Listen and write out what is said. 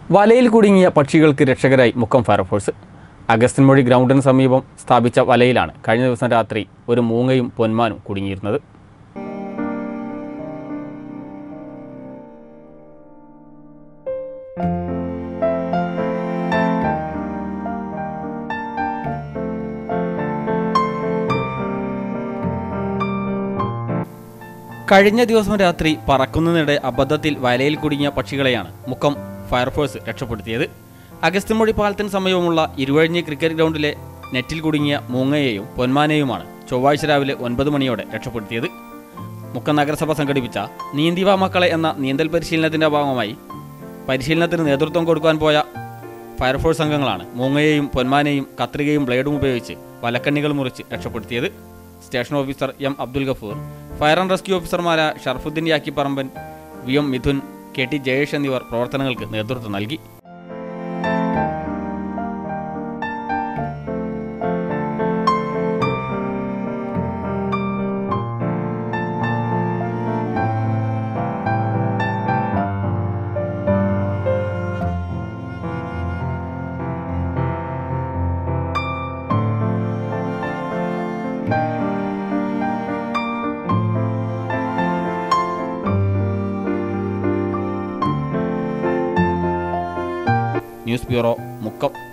വലയിൽ കുടുങ്ങിയ പക്ഷികൾക്ക് രക്ഷകരായി മുക്കം ഫയർഫോഴ്സ് അഗസ്ത്യൻമൊഴി ഗ്രൗണ്ടിന് സമീപം സ്ഥാപിച്ച വലയിലാണ് കഴിഞ്ഞ ദിവസം രാത്രി ഒരു മൂങ്ങയും പൊന്മാനും കുടുങ്ങിയിരുന്നത് കഴിഞ്ഞ ദിവസം രാത്രി പറക്കുന്നതിനിടെ അബദ്ധത്തിൽ വലയിൽ കുടുങ്ങിയ പക്ഷികളെയാണ് മുക്കം ഫയർഫോഴ്സ് രക്ഷപ്പെടുത്തിയത് അഗസ്ത്യൻമൊഴി പാലത്തിന് സമീപമുള്ള ഇരുവഴിഞ്ഞി ക്രിക്കറ്റ് ഗ്രൗണ്ടിലെ നെറ്റിൽ കുടുങ്ങിയ മൂങ്ങയെയും പൊന്മാനെയുമാണ് ചൊവ്വാഴ്ച രാവിലെ ഒൻപത് മണിയോടെ രക്ഷപ്പെടുത്തിയത് മുക്കം നഗരസഭ സംഘടിപ്പിച്ച നീന്തിവ മക്കളെ എന്ന നീന്തൽ പരിശീലനത്തിന്റെ ഭാഗമായി പരിശീലനത്തിന് നേതൃത്വം കൊടുക്കാൻ പോയ ഫയർഫോഴ്സ് അംഗങ്ങളാണ് മൂങ്ങയെയും പൊന്മാനെയും കത്രികയും ബ്ലേഡും ഉപയോഗിച്ച് വലക്കണ്ണികൾ മുറിച്ച് രക്ഷപ്പെടുത്തിയത് station officer M Abdul Gafoor fire and rescue ഓഫീസർമാരായ Sharafudheen Yakkiparamban V M Mithun K T Jayesh എന്നിവർ പ്രവർത്തനങ്ങൾക്ക് നേതൃത്വം നൽകി ന്യൂസ് ബ്യൂറോ മുക്കം